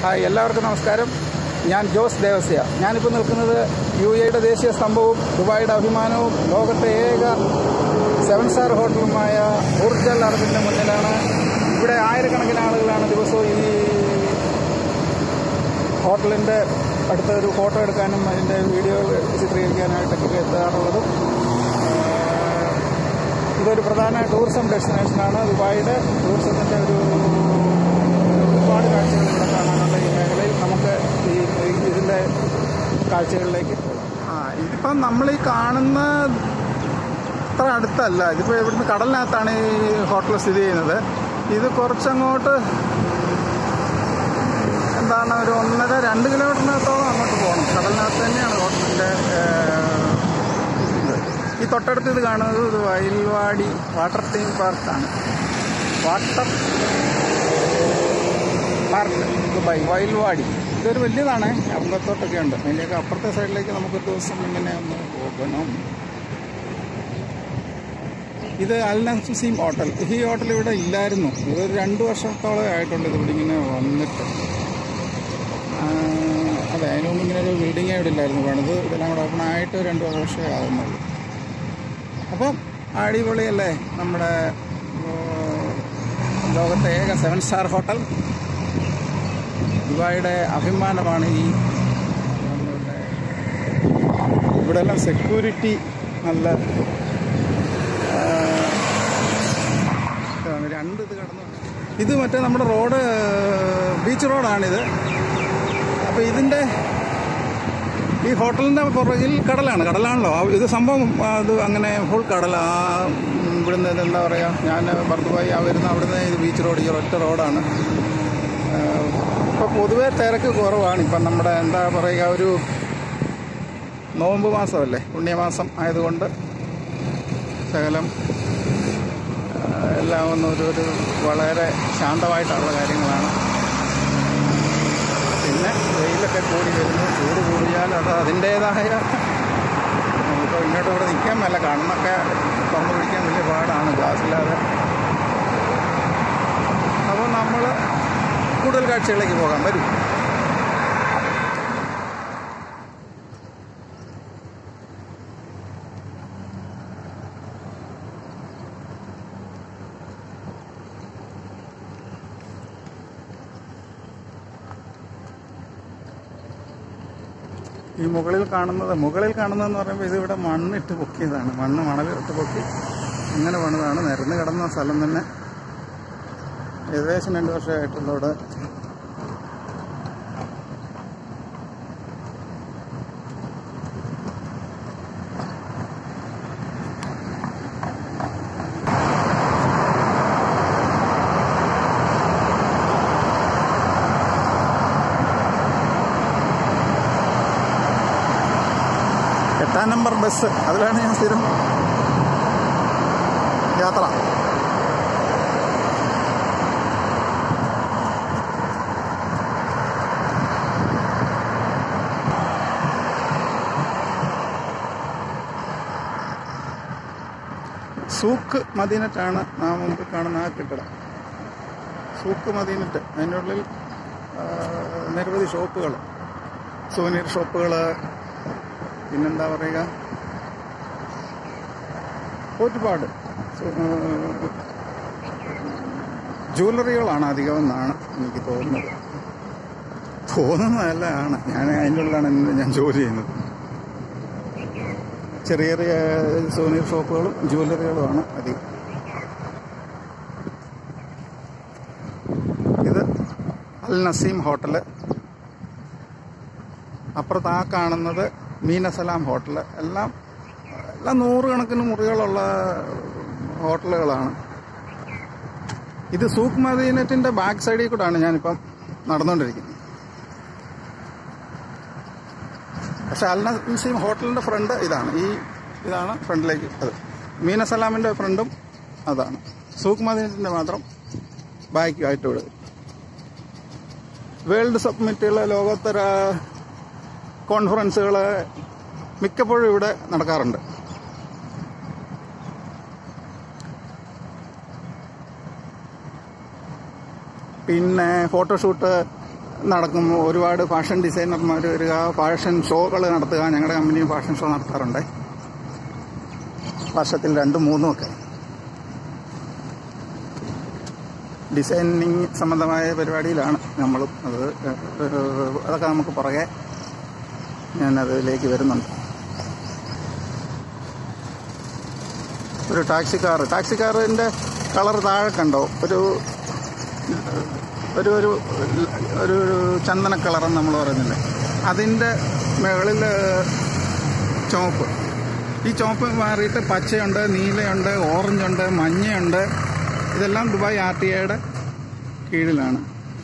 Hi എല്ലാവർക്കും നമസ്കാരം ഞാൻ ജോസ് ദേവസ്യ ഞാനിപ്പോൾ നിൽക്കുന്നത് യു എയുടെ ദേശീയ സ്തംഭവും ദുബായിയുടെ അഭിമാനവും ലോകത്തെ ഏക സെവൻ സ്റ്റാർ ഹോട്ടലുമായ ഊർജൽ അറബിൻ്റെ മുന്നിലാണ് ഇവിടെ ആയിരക്കണക്കിന് ആളുകളാണ് ദിവസവും ഈ ഹോട്ടലിൻ്റെ അടുത്ത ഒരു ഫോട്ടോ എടുക്കാനും അതിൻ്റെ വീഡിയോ ചിത്രീകരിക്കാനായിട്ടൊക്കെ എത്താറുള്ളതും ആഹ് ഇതൊരു പ്രധാന ടൂറിസം ഡെസ്റ്റിനേഷനാണ് ദുബായിയുടെ ടൂറിസത്തിൻ്റെ ഒരു ഒരുപാട് കാഴ്ചകൾ ഇവിടെ കാണാനുള്ള ഈ മേഖലയിൽ നമുക്ക് ഈ ഈ ഇതിൻ്റെ കാഴ്ചകളിലേക്ക് പോകാം ആ ഇതിപ്പം നമ്മൾ ഈ കാണുന്ന അത്ര അടുത്തല്ല ഇതിപ്പോൾ ഇവിടുന്ന് കടലിനകത്താണ് ഈ ഹോട്ടൽ സ്ഥിതി ചെയ്യുന്നത് ഇത് കുറച്ചങ്ങോട്ട് എന്താണ് ഒരു ഒന്നര രണ്ട് കിലോമീറ്ററിനകത്തോളം അങ്ങോട്ട് പോകണം കടലിനകത്ത് തന്നെയാണ് ഹോട്ടലിൻ്റെ ഇത് ഈ തൊട്ടടുത്ത് ഇത് കാണുന്നത് ഇത് വയൽവാടി വാട്ടർ തീം പാർക്കാണ് വാട്ടർ പാർക്ക് ദുബായ് വയൽവാടി ഇതൊരു വലിയതാണ് അമ്പത്തോട്ടൊക്കെ ഉണ്ട് അതിൻ്റെയൊക്കെ അപ്പുറത്തെ സൈഡിലേക്ക് നമുക്ക് ദിവസം ഇങ്ങനെ ഒന്ന് പോകണം ഇത് അൽ നസീം ഹോട്ടൽ ഈ ഹോട്ടൽ ഇവിടെ ഇല്ലായിരുന്നു ഇതൊരു രണ്ട് വർഷത്തോളം ആയിട്ടുള്ളൂ ഇത് ഇവിടെ ഇങ്ങനെ വന്നിട്ട് ആ, അതെ അതിന് മുമ്പ് ഇങ്ങനെ ഒരു ബിൽഡിംഗ് ഇവിടെ ഇല്ലായിരുന്നു പണിത് ഇതെല്ലാം കൂടെ ഓപ്പൺ ആയിട്ട് രണ്ട് വർഷമേ ആകുന്നുള്ളൂ അപ്പം അടിപൊളിയല്ലേ നമ്മുടെ ഓ, ലോകത്തെ ഏക സെവൻ സ്റ്റാർ ഹോട്ടൽ ദുബായിയുടെ അഭിമാനമാണ് ഈ നമ്മളുടെ ഇവിടെ എല്ലാം സെക്യൂരിറ്റി നല്ല ആ, ഇതാണ് രണ്ട് ഇത് കടന്നു ഇത് മറ്റേ നമ്മുടെ റോഡ് ബീച്ച് റോഡാണിത് അപ്പോൾ ഇതിൻ്റെ ഈ ഹോട്ടലിൻ്റെ പുറകിൽ കടലാണ് കടലാണല്ലോ ആ ഇത് സംഭവം ആ, ഇത് അങ്ങനെ ഫുൾ കടല ആ ഉം, ഇവിടുന്ന് ഇത് എന്താ പറയുക ഞാൻ ബർദുബായി ആ വരുന്ന അവിടുന്ന് ഇത് ബീച്ച് റോഡ് ഈ ഒറ്റ റോഡാണ് ഇപ്പോൾ പൊതുവേ തിരക്ക് കുറവാണ് ഇപ്പം നമ്മുടെ എന്താ പറയുക ഒരു നോമ്പ് മാസമല്ലേ പുണ്യമാസം ആയതുകൊണ്ട് ശകലം ആ, എല്ലാം ഒന്ന് ഒരു ഒരു വളരെ ശാന്തമായിട്ടുള്ള കാര്യങ്ങളാണ് പിന്നെ വെയിലൊക്കെ കൂടി വരുന്നു ചൂട് കൂടിയാൽ അത് അതിൻ്റേതായ ഇപ്പോൾ ഇങ്ങോട്ട് ഇവിടെ നിൽക്കാൻ മേല കണ്ണൊക്കെ തുറന്നു പിടിക്കാൻ വലിയ പാടാണ് ഗ്ലാസ്സില്ലാതെ അപ്പോൾ നമ്മൾ കൂടുതൽ കാഴ്ചകളിലേക്ക് പോകാം വരൂ ഈ മുകളിൽ കാണുന്നത് മുകളിൽ കാണുന്നതെന്ന് പറയുമ്പോൾ ഇതിവിടെ മണ്ണിട്ട് പൊക്കിയതാണ് മണ്ണ് മണലിട്ട് പൊക്കി അങ്ങനെ പണിതാണ് നിരന്ന് കിടന്ന സ്ഥലം തന്നെ ഏകദേശം രണ്ട് വർഷമായിട്ടുള്ള ഇവിടെ എട്ടാം നമ്പർ ബസ് അതിലാണ് ഞാൻ സ്ഥിരം യാത്ര സൂക്ക് മദീനറ്റാണ് നാം മുമ്പ് കാണുന്ന ആ കെട്ടിടം സൂക്ക് മദീനറ്റ് അതിൻ്റെ ഉള്ളിൽ ആ, നിരവധി ഷോപ്പുകൾ സോനീർ ഷോപ്പുകൾ പിന്നെന്താ പറയുക ഒരുപാട് സു- ഏഹ് ജ്വല്ലറികളാണ് അധികം എന്നാണ് എനിക്ക് തോന്നുന്നത് തോന്നുന്നതല്ല ആണ് ഞാൻ അതിൻ്റെ ഉള്ളിലാണ് ഇന്ന് ഞാൻ ജോലി ചെയ്യുന്നത് ചെറിയ ചെറിയ സോനീർ ഷോപ്പുകളും ജ്വല്ലറികളുമാണ് അധികം ഇത് അൽ നസീം ഹോട്ടല് അപ്പുറത്ത് ആ കാണുന്നത് മീനസലാം ഹോട്ടൽ എല്ലാം എല്ലാം നൂറുകണക്കിന് മുറികളുള്ള ഹോട്ടലുകളാണ് ഇത് സൂക്ക് മദീനറ്റിൻ്റെ ബാക്ക് സൈഡിൽ കൂടാണ് ഞാനിപ്പം നടന്നുകൊണ്ടിരിക്കുന്നത് പക്ഷെ അൽ നസീം ഹോട്ടലിൻ്റെ ഫ്രണ്ട് ഇതാണ് ഈ ഇതാണ് ഫ്രണ്ടിലേക്ക് അത് മീനസലാമിൻ്റെ ഫ്രണ്ടും അതാണ് സൂക്ക് മദീനറ്റിൻ്റെ മാത്രം ബാക്കുമായിട്ട് ഇവിടെ വേൾഡ് സബ്മിറ്റുകൾ ലോകോത്തര കോൺഫറൻസുകൾ മിക്കപ്പോഴും ഇവിടെ നടക്കാറുണ്ട് പിന്നെ ഫോട്ടോഷൂട്ട് നടക്കും ഒരുപാട് ഫാഷൻ ഡിസൈനർമാർ വരിക ഫാഷൻ ഷോകൾ നടത്തുക ഞങ്ങളുടെ കമ്പനി ഫാഷൻ ഷോ നടത്താറുണ്ട് വർഷത്തിൽ രണ്ടും മൂന്നും ഒക്കെ ഡിസൈനിങ് സംബന്ധമായ പരിപാടിയിലാണ് നമ്മളും അത് ഏഹ്, അതൊക്കെ നമുക്ക് പുറകെ ഞാൻ അതിലേക്ക് വരുന്നുണ്ട് ഒരു ടാക്സി കാർ ടാക്സി കാറിൻ്റെ കളർ താഴെ കണ്ടോ ഒരു ഒരു ഒരു ഒരു ഒരു ചന്ദന കളറെന്ന് നമ്മൾ പറയുന്നില്ലേ അതിൻ്റെ മുകളിൽ ചുവപ്പ് ഈ ചുവപ്പ് മാറിയിട്ട് പച്ചയുണ്ട് നീലയുണ്ട് ഓറഞ്ചുണ്ട് മഞ്ഞയുണ്ട് ഇതെല്ലാം ദുബായ് ആർ ടി ഐയുടെ കീഴിലാണ്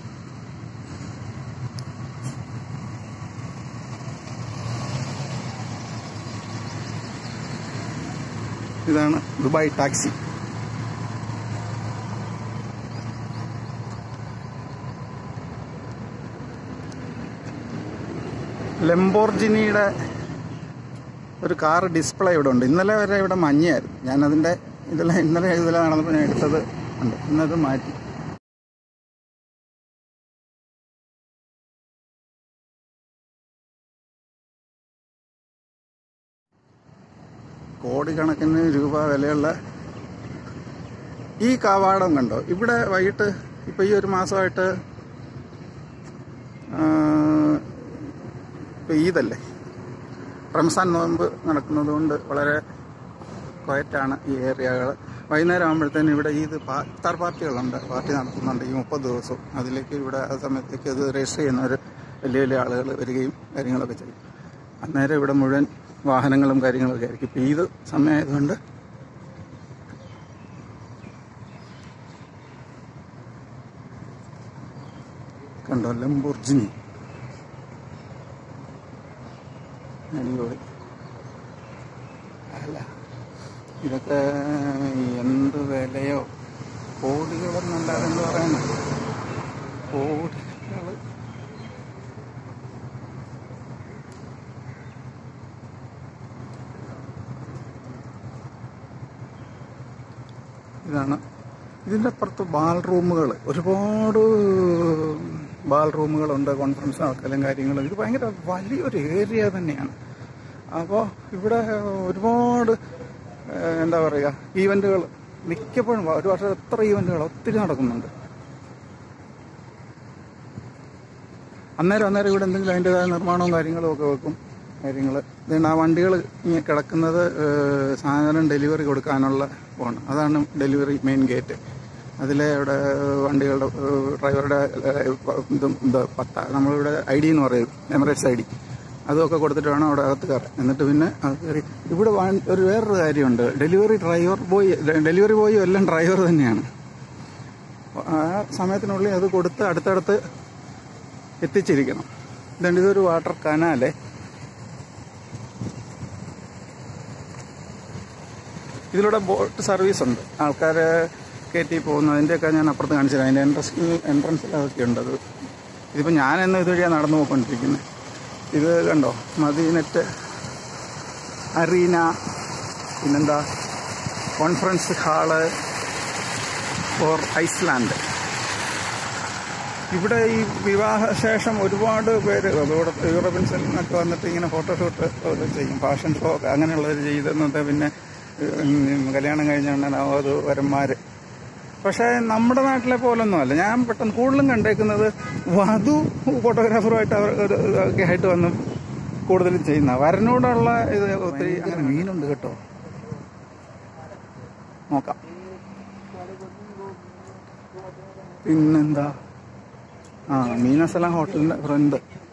ഇതാണ് ദുബായ് ടാക്സി ലെംബോർജിനിയുടെ ഒരു കാർ ഡിസ്പ്ലേ ഇവിടെ ഉണ്ട് ഇന്നലെ വരെ ഇവിടെ മഞ്ഞയായിരുന്നു ഞാനതിൻ്റെ ഇതെല്ലാം ഇന്നലെ ഇതിലെ നടന്നപ്പോൾ ഞാൻ എടുത്തത് ഉണ്ട് ഇന്നത് മാറ്റി കോടിക്കണക്കിന് രൂപ വിലയുള്ള ഈ കവാടം കണ്ടോ ഇവിടെ വൈകിട്ട് ഇപ്പം ഈ ഒരു മാസമായിട്ട് ആ, ഇപ്പം ഈദല്ലേ റംസാൻ നോമ്പ് നടക്കുന്നത് കൊണ്ട് വളരെ ക്വയറ്റാണ് ഈ ഏരിയകൾ വൈകുന്നേരം ആകുമ്പോഴത്തേനും ഇവിടെ ഈദ് പാ- ഇഫ്താർ പാർട്ടികളുണ്ട് പാർട്ടി നടത്തുന്നുണ്ട് ഈ മുപ്പത് ദിവസവും അതിലേക്ക് ഇവിടെ ആ സമയത്തേക്ക് അത് രജിസ്റ്റർ ചെയ്യുന്നവർ വലിയ വലിയ ആളുകൾ വരികയും കാര്യങ്ങളൊക്കെ ചെയ്യും അന്നേരം ഇവിടെ മുഴുവൻ വാഹനങ്ങളും കാര്യങ്ങളൊക്കെ ആയിരിക്കും ഇപ്പം ഈദ് സമയമായതുകൊണ്ട് കണ്ടോ ലംബോർജിനി അടിപൊളി അല്ല ഇതൊക്കെ എന്ത് വിലയോ കോടികളെന്നല്ലാതെ എന്ത് പറയാനാ കോടികൾ ഇതാണ് ഇതിൻ്റെ അപ്പുറത്ത് ബാൽ റൂമുകൾ ഒരുപാട് ബാൽ റൂമുകളുണ്ട് കോൺഫറൻസ് നടക്കലും കാര്യങ്ങളും ഇത് ഭയങ്കര വലിയൊരു ഏരിയ തന്നെയാണ് അപ്പോൾ ഇവിടെ ഒരുപാട് ഏഹ്, എന്താ പറയുക ഈവൻറ്റുകൾ മിക്കപ്പോഴും ഒരു വർഷം എത്ര ഈവൻറ്റുകൾ ഒത്തിരി നടക്കുന്നുണ്ട് അന്നേരം അന്നേരം ഇവിടെ എന്തെങ്കിലും അതിൻ്റെതായ നിർമ്മാണവും കാര്യങ്ങളും ഒക്കെ വെക്കും കാര്യങ്ങൾ ഇതുകൊണ്ട് ആ വണ്ടികൾ ഇങ്ങനെ കിടക്കുന്നത് ഏഹ്, സാധനം ഡെലിവറി കൊടുക്കാനുള്ള പോണ് അതാണ് ഡെലിവറി മെയിൻ ഗേറ്റ് അതിലെ ഇവിടെ വണ്ടികളുടെ ഏഹ്, ഡ്രൈവറുടെ ഏഹ്, ഇതും ഇത് പത്ത നമ്മളിവിടെ ഐ ഡി എന്ന് പറയും എമിറേറ്റ്സ് ഐ ഡി അതുമൊക്കെ കൊടുത്തിട്ട് വേണം അവിടെ അകത്ത് കയറാൻ എന്നിട്ട് പിന്നെ അത് കയറി ഇവിടെ വാ- ഒരു വേറൊരു കാര്യമുണ്ട് ഡെലിവറി ഡ്രൈവർ ബോയ് ഡെലിവറി ബോയും എല്ലാം ഡ്രൈവർ തന്നെയാണ് ആ സമയത്തിനുള്ളിൽ അത് കൊടുത്ത് അടുത്തടുത്ത് എത്തിച്ചിരിക്കണം ഇതുകൊണ്ട് ഇതൊരു വാട്ടർ കനാലേ ഇതിലൂടെ ബോട്ട് സർവീസ് ഉണ്ട് ആൾക്കാരെ കയറ്റി പോകുന്നു അതിൻ്റെയൊക്കെ ഞാൻ അപ്പുറത്ത് കാണിച്ചില്ല അതിൻ്റെ എൻട്രൻസ് എൻട്രൻസിൽ അതൊക്കെ ഉണ്ട് അത് ഇതിപ്പോൾ ഞാനെന്ന് ഇതുവഴിയാണ് നടന്നു പോയിക്കൊണ്ടിരിക്കുന്നത് ഇത് കണ്ടോ മദീനറ്റ് അറീന പിന്നെന്താ കോൺഫറൻസ് ഹാള് ഫോർ ഐസ്ലാൻഡ് ഇവിടെ ഈ വിവാഹശേഷം ഒരുപാട് പേര് അതോടെ യൂറോപ്യൻസിൽ നിന്നൊക്കെ വന്നിട്ട് ഇങ്ങനെ ഫോട്ടോഷൂട്ട് ഒക്കെ ചെയ്യും ഫാഷൻ ഷോ ഒക്കെ അങ്ങനെയുള്ളവർ ചെയ്തെന്നിട്ട് പിന്നെ ഉം, കല്യാണം കഴിഞ്ഞ അത് വരന്മാർ പക്ഷേ നമ്മുടെ നാട്ടിലെ പോലൊന്നും അല്ല ഞാൻ പെട്ടെന്ന് കൂടുതലും കണ്ടേക്കുന്നത് വധു ഫോട്ടോഗ്രാഫറുമായിട്ട് അവർ ഒരു- ഒക്കെ ആയിട്ട് വന്ന് കൂടുതലും ചെയ്യുന്ന വരനോടുള്ള ഇത് ഒത്തിരി അങ്ങനെ മീനുണ്ട് കേട്ടോ നോക്കാം പിന്നെന്താ ആ മീനസലാം ഹോട്ടലിന്റെ ഫ്രണ്ട്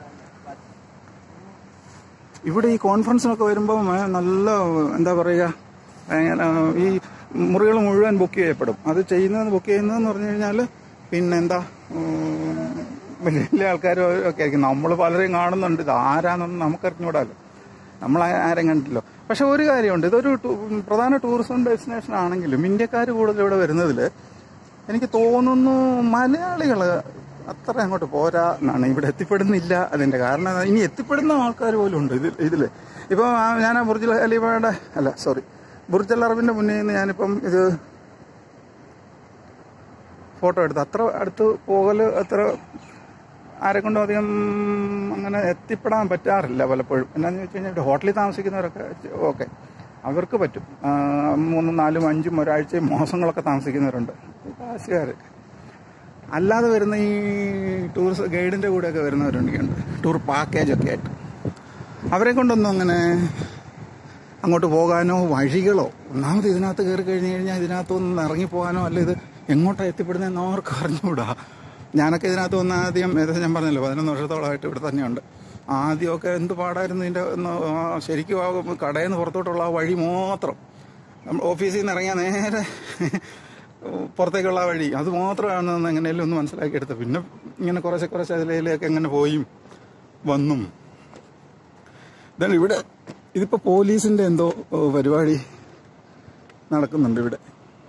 ഇവിടെ ഈ കോൺഫറൻസിനൊക്കെ വരുമ്പോൾ നല്ല എന്താ പറയുക ഭയങ്കര, ഈ മുറികൾ മുഴുവൻ ബുക്ക് ചെയ്യപ്പെടും അത് ചെയ്യുന്നത് ബുക്ക് ചെയ്യുന്നതെന്ന് പറഞ്ഞു കഴിഞ്ഞാൽ പിന്നെന്താ ഉം, വലിയ വലിയ ആൾക്കാരും ഒക്കെ ആയിരിക്കും നമ്മൾ പലരെയും കാണുന്നുണ്ട് ഇത് ആരാന്നൊന്നും നമുക്കറിഞ്ഞൂടാലോ നമ്മൾ ആ- ആരും കണ്ടില്ലോ പക്ഷെ ഒരു കാര്യമുണ്ട് ഇതൊരു ടൂ- പ്രധാന ടൂറിസം ഡെസ്റ്റിനേഷൻ ആണെങ്കിലും ഇന്ത്യക്കാർ കൂടുതൽ ഇവിടെ വരുന്നതിൽ എനിക്ക് തോന്നുന്നു മലയാളികൾ അത്ര അങ്ങോട്ട് പോരാ എന്നാണ് ഇവിടെ എത്തിപ്പെടുന്നില്ല അതിന്റെ കാരണം എന്താ? ഇനി എത്തിപ്പെടുന്ന ആൾക്കാർ പോലും ഉണ്ട് ഇതിൽ ഇതില് ഇപ്പൊ ആ- ഞാൻ ആ ബുർജ് ഖലീഫയുടെ അല്ല സോറി ബുർജ് അൽ അറബിന്റെ മുന്നിൽ നിന്ന് ഞാനിപ്പം ഇത് ഫോട്ടോ എടുത്തു അത്ര അടുത്ത് പോകല് അത്ര ആരെ കൊണ്ടും അധികം അങ്ങനെ എത്തിപ്പെടാൻ പറ്റാറില്ല പലപ്പോഴും എന്നാന്ന് വെച്ച് കഴിഞ്ഞാൽ ഇവിടെ ഹോട്ടലിൽ താമസിക്കുന്നവരൊക്കെ ഓക്കെ അവർക്ക് പറ്റും ആ, മൂന്നും നാലും അഞ്ചും ഒരാഴ്ചയും മാസങ്ങളൊക്കെ താമസിക്കുന്നവരുണ്ട് കാശുകാർ അല്ലാതെ വരുന്ന ഈ ടൂറിസ്റ്റ് ഗൈഡിൻ്റെ കൂടെയൊക്കെ വരുന്നവരുണ്ട് ടൂർ പാക്കേജൊക്കെ ആയിട്ട് അവരെ കൊണ്ടൊന്നും അങ്ങനെ അങ്ങോട്ട് പോകാനോ വഴികളോ ഒന്നാമത് ഇതിനകത്ത് കയറി കഴിഞ്ഞ് കഴിഞ്ഞാൽ ഇതിനകത്തൊന്നും ഇറങ്ങിപ്പോകാനോ അല്ല ഇത് എങ്ങോട്ടാണ് എത്തിപ്പെടുന്നതെന്ന് ആർക്കും അറിഞ്ഞുകൂടാ ഞാനൊക്കെ ഇതിനകത്ത് വന്ന് ആദ്യം ഏകദേശം ഞാൻ പറഞ്ഞല്ലോ പതിനൊന്ന് വർഷത്തോളമായിട്ട് ഇവിടെ തന്നെയുണ്ട് ആദ്യമൊക്കെ എന്ത് പാടായിരുന്നു ഇതിൻ്റെ ഒന്ന് ആ ശരിക്കും ആ കടയിൽ നിന്ന് പുറത്തോട്ടുള്ള ആ വഴി മാത്രം നമ്മൾ ഓഫീസിൽ നിന്ന് ഇറങ്ങിയാൽ നേരെ പുറത്തേക്കുള്ള ആ വഴി അത് മാത്രമാണെന്ന് എങ്ങനെയല്ലോ ഒന്ന് മനസ്സിലാക്കിയെടുത്ത് പിന്നെ ഇങ്ങനെ കുറേശ്ശെ കുറച്ച് അതിലേക്ക് എങ്ങനെ പോയും വന്നും ഇതാണ് ഇവിടെ ഇതിപ്പോൾ പോലീസിൻ്റെ എന്തോ ഓ, പരിപാടി നടക്കുന്നുണ്ട് ഇവിടെ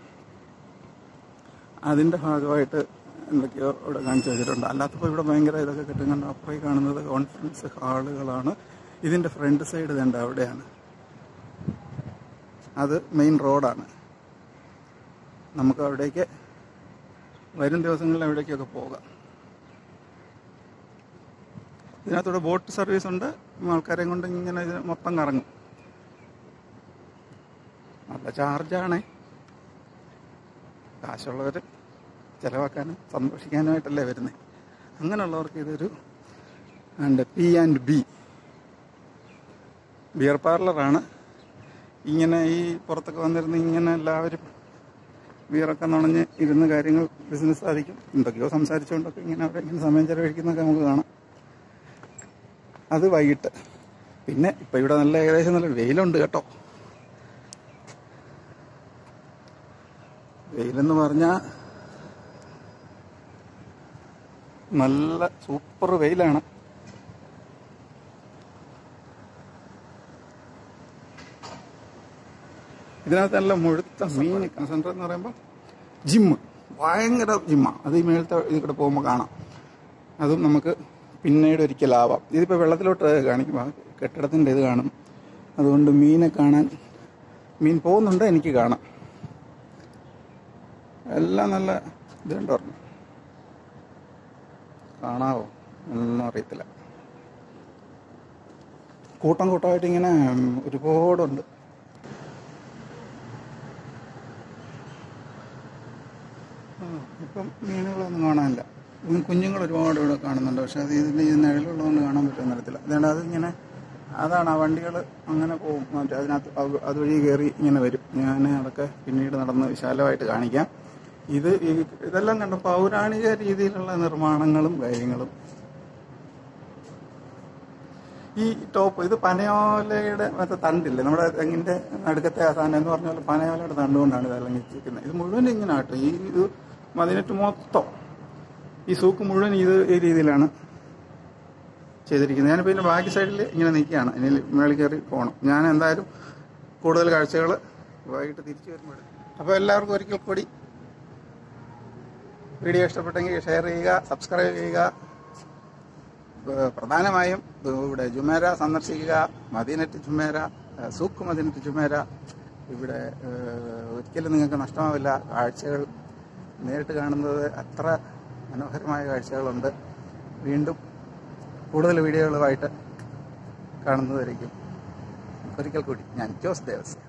അതിൻ്റെ ഭാഗമായിട്ട് എന്തൊക്കെയോ ഇവിടെ കാണിച്ചു വെച്ചിട്ടുണ്ട് അല്ലാത്തപ്പോൾ ഇവിടെ ഭയങ്കര ഇതൊക്കെ കിട്ടും കണ്ട് അപ്പുറേ കാണുന്നത് കോൺഫറൻസ് ഹാളുകളാണ് ഇതിൻ്റെ ഫ്രണ്ട് സൈഡ് വേണ്ട അവിടെയാണ് അത് മെയിൻ റോഡാണ് നമുക്ക് അവിടേക്ക് വരും ദിവസങ്ങളിൽ അവിടേക്കൊക്കെ പോകാം ഇതിനകത്തൂടെ ബോട്ട് സർവീസ് ഉണ്ട് ആൾക്കാരെയും കൊണ്ട് ഇങ്ങനെ ഇത് മൊത്തം കറങ്ങും നല്ല ചാർജാണേ കാശുള്ളവർ ചിലവാക്കാനും സന്തോഷിക്കാനുമായിട്ടല്ലേ വരുന്നത് അങ്ങനെയുള്ളവർക്ക് ഇതൊരു ഉണ്ട് പി ആൻഡ് ബി ബിയർ പാർലറാണ് ഇങ്ങനെ ഈ പുറത്തൊക്കെ വന്നിരുന്ന് ഇങ്ങനെ എല്ലാവരും ബിയറൊക്കെ നുണഞ്ഞ് ഇരുന്ന് കാര്യങ്ങൾ ബിസിനസ് സാധിക്കും എന്തൊക്കെയോ സംസാരിച്ചുകൊണ്ടൊക്കെ ഇങ്ങനെ അവരിങ്ങനെ സമയം ചെലവഴിക്കുന്നതൊക്കെ നമുക്ക് കാണാം അത് വൈകിട്ട് പിന്നെ ഇപ്പം ഇവിടെ നല്ല ഏകദേശം നല്ല വെയിലുണ്ട് കേട്ടോ വെയിലെന്ന് പറഞ്ഞാൽ നല്ല സൂപ്പർ വെയിലാണ് ഇതിനകത്ത് നല്ല മുഴുത്ത മീൻ സെൻറ്റർ എന്ന് പറയുമ്പോൾ ജിമ്മ് ഭയങ്കര ജിമ്മാണ് അത് ഈ മേളത്തെ ഇതിൽ കൂടെ പോകുമ്പോൾ കാണാം അതും നമുക്ക് പിന്നീട് ഒരിക്കലാവാം ഇതിപ്പോൾ വെള്ളത്തിലോട്ട് കാണിക്കും ആ കെട്ടിടത്തിൻ്റെ ഇത് കാണും അതുകൊണ്ട് മീനെ കാണാൻ മീൻ പോകുന്നുണ്ട് എനിക്ക് കാണാം എല്ലാം നല്ല ഇതുണ്ട് പറഞ്ഞു കാണാവോ ഒന്നും അറിയത്തില്ല കൂട്ടം കൂട്ടമായിട്ട് ഇങ്ങനെ ഒരുപാടുണ്ട് ആ, ഇപ്പം മീനുകളൊന്നും കാണാനില്ല ഉം, കുഞ്ഞുങ്ങൾ ഒരുപാട് ഇവിടെ കാണുന്നുണ്ട് പക്ഷെ അത് ഇതിൻ്റെ ഈ നിഴലുള്ളതുകൊണ്ട് കാണാൻ പറ്റുന്ന തരത്തില്ല അതുകൊണ്ട് അതിങ്ങനെ അതാണ് ആ വണ്ടികൾ അങ്ങനെ പോകും മറ്റേ അതിനകത്ത് അത് അതുവഴി കയറി ഇങ്ങനെ വരും ഞാൻ അതൊക്കെ പിന്നീട് നടന്ന് വിശാലമായിട്ട് കാണിക്കാം ഇത് ഈ ഇതെല്ലാം കണ്ട പൗരാണിക രീതിയിലുള്ള നിർമ്മാണങ്ങളും കാര്യങ്ങളും ഈ ടോപ്പ് ഇത് പനയോലയുടെ മറ്റേ തണ്ടില്ലേ നമ്മുടെ തെങ്ങിന്റെ നടുക്കത്തെ ആ സാധനം എന്ന് പറഞ്ഞ പോലെ പനയോലയുടെ തണ്ട് കൊണ്ടാണ് ഇതെല്ലാം വെച്ചിരിക്കുന്നത് ഇത് മുഴുവൻ ഇങ്ങനെ ആട്ടോ ഈ ഇത് മതിനെട്ട് മൊത്തം ഈ സൂക്ക് മുഴുവൻ ഇത് ഈ രീതിയിലാണ് ചെയ്തിരിക്കുന്നത് ഞാനിപ്പോൾ ഇതിന്റെ ബാക്കി സൈഡിൽ ഇങ്ങനെ നിൽക്കുകയാണ് ഇനി മേളിൽ കയറി പോകണം ഞാൻ എന്തായാലും കൂടുതൽ കാഴ്ചകൾ വൈകിട്ട് തിരിച്ചു വരുമ്പോൾ അപ്പോൾ എല്ലാവർക്കും ഒരിക്കൽ കൂടി വീഡിയോ ഇഷ്ടപ്പെട്ടെങ്കിൽ ഷെയർ ചെയ്യുക സബ്സ്ക്രൈബ് ചെയ്യുക ഏഹ് പ്രധാനമായും ഇവിടെ ജുമേര സന്ദർശിക്കുക മദീനറ്റ് ജുമേര ഏഹ് സൂക്ക് മദീനറ്റ് ജുമേര ഇവിടെ ഏഹ് ഒരിക്കലും നിങ്ങൾക്ക് നഷ്ടമാവില്ല കാഴ്ചകൾ നേരിട്ട് കാണുന്നത് അത്ര മനോഹരമായ കാഴ്ചകളുണ്ട് വീണ്ടും കൂടുതൽ വീഡിയോകളുമായിട്ട് കാണുന്നതായിരിക്കും ഒരിക്കൽ കൂടി ഞാൻ ജോസ് ദേവസ്